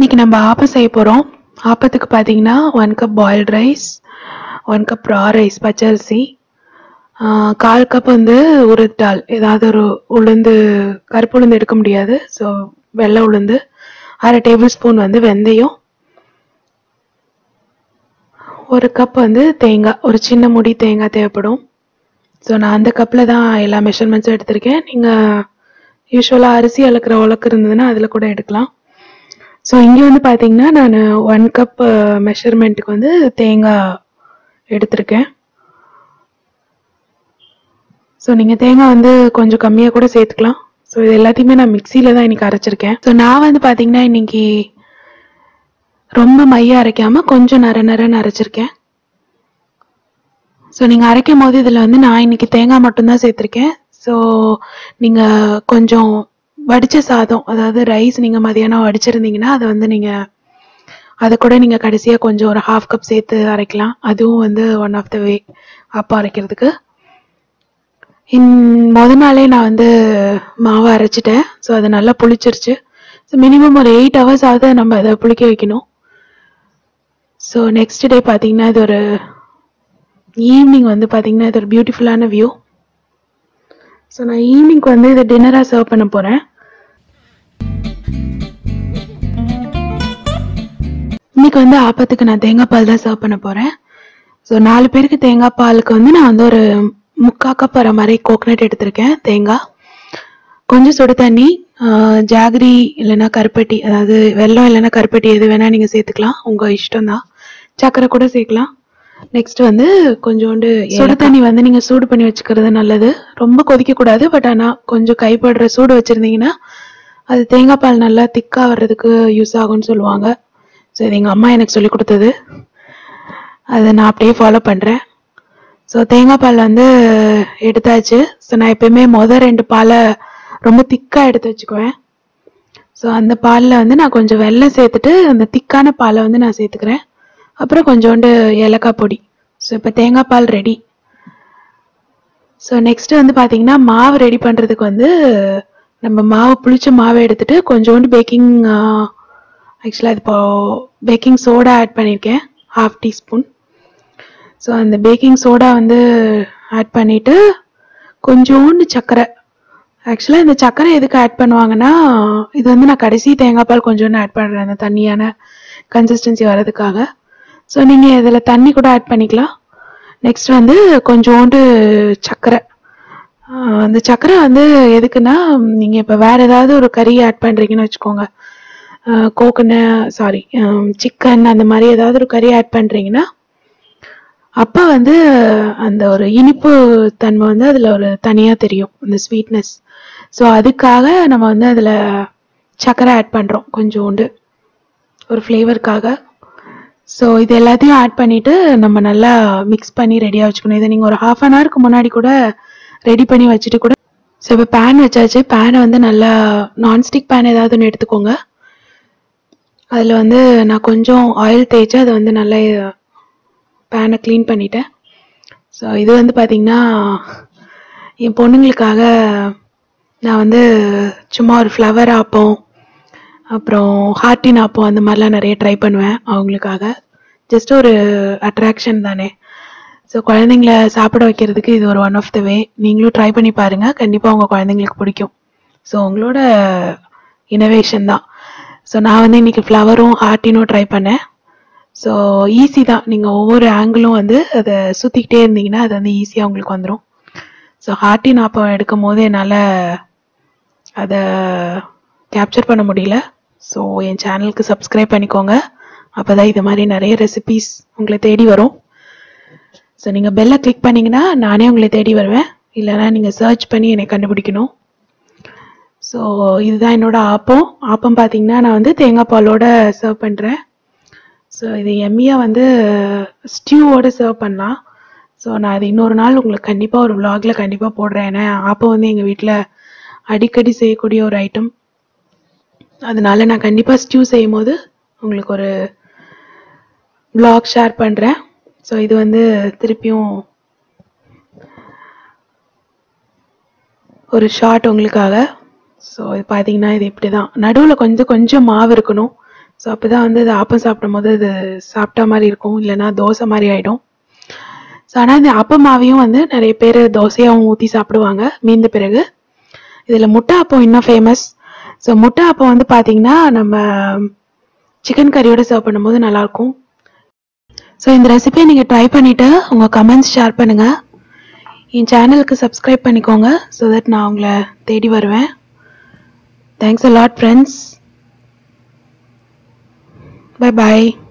இன்னைக்கு நம்ம ஆப்பம் செய்ய போகிறோம் ஆப்பத்துக்கு பார்த்தீங்கன்னா one cup boiled rice one cup raw rice பச்சரிசி ஆஹ் கால் கப் வந்து உருது டால் ஏதாவது ஒரு உளுந்து கருப்பு உளுந்து எடுக்க முடியாது ஸோ வெள்ளை உளுந்து அரை டேபிள் ஸ்பூன் வந்து வெந்தயம் ஒரு கப் வந்து தேங்காய் ஒரு சின்ன முடி தேங்காய் தேவைப்படும் ஸோ நான் அந்த கப்பில் தான் எல்லா மெஷர்மெண்ட்ஸும் எடுத்திருக்கேன் நீங்கள் யூஸ்வலாக அரிசி அளக்குற உலக்கு இருந்ததுன்னா அதில் கூட எடுக்கலாம் ஸோ இங்கே வந்து பார்த்தீங்கன்னா நான் ஒன் கப் மெஷர்மெண்ட்டுக்கு வந்து தேங்காய் எடுத்திருக்கேன் ஸோ நீங்கள் தேங்காய் வந்து கொஞ்சம் கம்மியாக கூட சேர்த்துக்கலாம் ஸோ இது எல்லாத்தையுமே நான் மிக்சியில் தான் இன்னைக்கு அரைச்சிருக்கேன் ஸோ நான் வந்து பார்த்தீங்கன்னா இன்னைக்கு ரொம்ப மைய அரைக்காமல் கொஞ்சம் நர நரன்னு அரைச்சிருக்கேன் ஸோ நீங்கள் அரைக்கும் போது இதில் வந்து நான் இன்னைக்கு தேங்காய் மட்டும்தான் சேர்த்துருக்கேன் ஸோ நீங்கள் கொஞ்சம் வடித்த சாதம் அதாவது ரைஸ் நீங்கள் மதியானம் வடிச்சிருந்தீங்கன்னா அதை வந்து நீங்கள் அதை கூட நீங்கள் கடைசியாக கொஞ்சம் ஒரு ஹாஃப் கப் சேர்த்து அரைக்கலாம் அதுவும் வந்து ஒன் ஆஃப் த வே அப்பா அரைக்கிறதுக்கு இன் முத நாளே நான் வந்து மாவை அரைச்சிட்டேன் ஸோ அது நல்லா புளிச்சிருச்சு ஸோ மினிமம் ஒரு எயிட் ஹவர்ஸ் ஆகுது நம்ம அதை புளிக்க வைக்கணும் ஸோ நெக்ஸ்ட் டே பார்த்தீங்கன்னா இது ஒரு ஈவினிங் வந்து பார்த்தீங்கன்னா இது ஒரு பியூட்டிஃபுல்லான வியூ ஸோ நான் ஈவினிங்க்கு வந்து இதை டின்னராக சர்வ் பண்ண போகிறேன் இன்னைக்கு வந்து ஆப்பத்துக்கு நான் தேங்காய் பால் தான் சர்வ் பண்ண போகிறேன் ஸோ நாலு பேருக்கு தேங்காய் பாலுக்கு வந்து நான் வந்து ஒரு முக்கால் கப் வர மாதிரி கோகனட் எடுத்திருக்கேன் தேங்காய் கொஞ்சம் சுடு தண்ணி ஆஹ், ஜாகரி இல்லைன்னா கருப்பட்டி அதாவது வெல்லம் இல்லைன்னா கருப்பட்டி எது வேணால் நீங்கள் சேர்த்துக்கலாம் உங்கள் இஷ்டம் தான் சர்க்கரை கூட சேர்க்கலாம் நெக்ஸ்ட் வந்து கொஞ்சோண்டு சுடு தண்ணி வந்து நீங்கள் சூடு பண்ணி வச்சுக்கிறது நல்லது ரொம்ப கொதிக்கக்கூடாது பட் ஆனால் கொஞ்சம் கைப்படுற சூடு வச்சுருந்தீங்கன்னா அது தேங்காய் பால் நல்லா திக்காக வர்றதுக்கு யூஸ் ஆகும்னு சொல்லுவாங்க ஸோ இது எங்கள் அம்மா எனக்கு சொல்லி கொடுத்தது அதை நான் அப்படியே ஃபாலோ பண்ணுறேன் ஸோ தேங்காய் பால் வந்து எடுத்தாச்சு ஸோ நான் எப்பயுமே மொதல் ரெண்டு பாலை ரொம்ப திக்காக எடுத்து வச்சுக்குவேன் ஸோ அந்த பாலில் வந்து நான் கொஞ்சம் வெல்லம் சேர்த்துட்டு அந்த திக்கான பாலை வந்து நான் சேர்த்துக்கிறேன் அப்புறம் கொஞ்சோண்டு ஏலக்காய் பொடி ஸோ இப்போ தேங்காய் பால் ரெடி ஸோ நெக்ஸ்ட் வந்து பார்த்தீங்கன்னா மாவு ரெடி பண்ணுறதுக்கு வந்து நம்ம மாவு புளிச்ச மாவை எடுத்துட்டு கொஞ்சோண்டு பேக்கிங் ஆக்சுவலாக இது இப்போ பேக்கிங் சோடா ஆட் பண்ணியிருக்கேன் ஹாஃப் டீஸ்பூன் ஸோ அந்த பேக்கிங் சோடா வந்து ஆட் பண்ணிவிட்டு கொஞ்சோண்டு சர்க்கரை ஆக்சுவலாக இந்த சர்க்கரை எதுக்கு ஆட் பண்ணுவாங்கன்னா இது வந்து நான் கடைசி தேங்காய் பால் கொஞ்சோண்டு ஆட் பண்ணுறேன் அந்த தண்ணியான கன்சிஸ்டன்சி வர்றதுக்காக ஸோ நீங்கள் இதில் தண்ணி கூட ஆட் பண்ணிக்கலாம் நெக்ஸ்ட் வந்து கொஞ்சோண்டு சர்க்கரை ஆஹ் அந்த சர்க்கரை வந்து எதுக்குன்னா நீங்கள் இப்போ வேறு ஏதாவது ஒரு கறி ஆட் பண்ணுறீங்கன்னு வச்சுக்கோங்க கோகன சாரி சிக்கன் அந்த மாதிரி ஏதாவது ஒரு கறி ஆட் பண்ணுறீங்கன்னா அப்போ வந்து அந்த ஒரு இனிப்பு தன்மை வந்து அதில் ஒரு தனியாக தெரியும் அந்த ஸ்வீட்னஸ் ஸோ அதுக்காக நம்ம வந்து அதில் சர்க்கரை ஆட் பண்ணுறோம் கொஞ்சோண்டு ஒரு ஃப்ளேவருக்காக ஸோ இது எல்லாத்தையும் ஆட் பண்ணிவிட்டு நம்ம நல்லா மிக்ஸ் பண்ணி ரெடியாக வச்சுக்கணும் இதை நீங்கள் ஒரு ஹாஃப் அன் ஹவருக்கு முன்னாடி கூட ரெடி பண்ணி வச்சுட்டு கூட ஸோ இப்போ பேன் வச்சாச்சு பேனை வந்து நல்லா நான்ஸ்டிக் பேன் ஏதாவது ஒன்று எடுத்துக்கோங்க அதில் வந்து நான் கொஞ்சம் ஆயில் தேய்ச்சி அதை வந்து நல்லா பேனை க்ளீன் பண்ணிட்டேன் ஸோ இது வந்து பார்த்திங்கன்னா என் பொண்ணுங்களுக்காக நான் வந்து சும்மா ஒரு ஃப்ளவர் ஆப்பம் அப்புறம் ஹார்ட்டின் ஆப்பம் அந்த மாதிரிலாம் நிறைய ட்ரை பண்ணுவேன் அவங்களுக்காக ஜஸ்ட் ஒரு அட்ராக்ஷன் தானே ஸோ குழந்தைங்கள சாப்பிட வைக்கிறதுக்கு இது ஒரு ஒன் ஆஃப் த வே நீங்களும் ட்ரை பண்ணி பாருங்கள் கண்டிப்பாக உங்கள் குழந்தைங்களுக்கு பிடிக்கும் ஸோ உங்களோட இனோவேஷன் தான் ஸோ நான் வந்து இன்னைக்கு ஃப்ளவரும் ஹார்ட்டினும் ட்ரை பண்ணேன் ஸோ ஈஸி தான் நீங்கள் ஒவ்வொரு ஆங்கிளும் வந்து அதை சுற்றிக்கிட்டே இருந்தீங்கன்னா அது வந்து ஈஸியாக உங்களுக்கு வந்துடும் ஸோ ஹார்ட்டின் ஆப்பம் எடுக்கும் போது என்னால் அதை கேப்சர் பண்ண முடியல ஸோ என் சேனலுக்கு சப்ஸ்கிரைப் பண்ணிக்கோங்க அப்போ தான் இது மாதிரி நிறைய ரெசிபீஸ் உங்களை தேடி வரும் ஸோ நீங்கள் பெல்லை கிளிக் பண்ணிங்கன்னா நானே உங்களை தேடி வருவேன் இல்லைன்னா நீங்கள் சர்ச் பண்ணி என்னை கண்டுபிடிக்கணும் ஸோ இதுதான் என்னோட ஆப்பம் ஆப்பம் பார்த்தீங்கன்னா நான் வந்து தேங்காய் பாலோட சர்வ் பண்ணுறேன் ஸோ இது எம்மியாக வந்து ஸ்டியூவோட சர்வ் பண்ணலாம் ஸோ நான் அது இன்னொரு நாள் உங்களுக்கு கண்டிப்பாக ஒரு vlogல கண்டிப்பாக போடுறேன் ஏன்னா ஆப்பம் வந்து எங்கள் வீட்டில் அடிக்கடி செய்யக்கூடிய ஒரு ஐட்டம் அதனால நான் கண்டிப்பாக ஸ்டியூ செய்யும் போது உங்களுக்கு ஒரு vlog ஷேர் பண்ணுறேன் ஸோ இது வந்து திருப்பியும் ஒரு ஷார்ட் உங்களுக்காக ஸோ இது பார்த்தீங்கன்னா இது இப்படி தான் நடுவில் கொஞ்சம் கொஞ்சம் மாவு இருக்கணும் ஸோ அப்போ தான் வந்து இது ஆப்பம் சாப்பிடும் போது இது சாப்பிட்ட மாதிரி இருக்கும் இல்லைன்னா தோசை மாதிரி ஆகிடும் ஸோ ஆனால் இந்த ஆப்பம் மாவையும் வந்து நிறைய பேர் தோசையாகவும் ஊற்றி சாப்பிடுவாங்க மீந்த பிறகு இதில் முட்டை அப்பம் இன்னும் ஃபேமஸ் ஸோ முட்டை அப்பம் வந்து பார்த்தீங்கன்னா நம்ம சிக்கன் கறியோட சர்வ் பண்ணும்போது நல்லாயிருக்கும் ஸோ இந்த ரெசிபியை நீங்கள் ட்ரை பண்ணிவிட்டு உங்கள் கமெண்ட்ஸ் ஷேர் பண்ணுங்கள் என் சேனலுக்கு சப்ஸ்கிரைப் பண்ணிக்கோங்க ஸோ தட் நான் உங்களை தேடி வருவேன் thanks a lot friends bye bye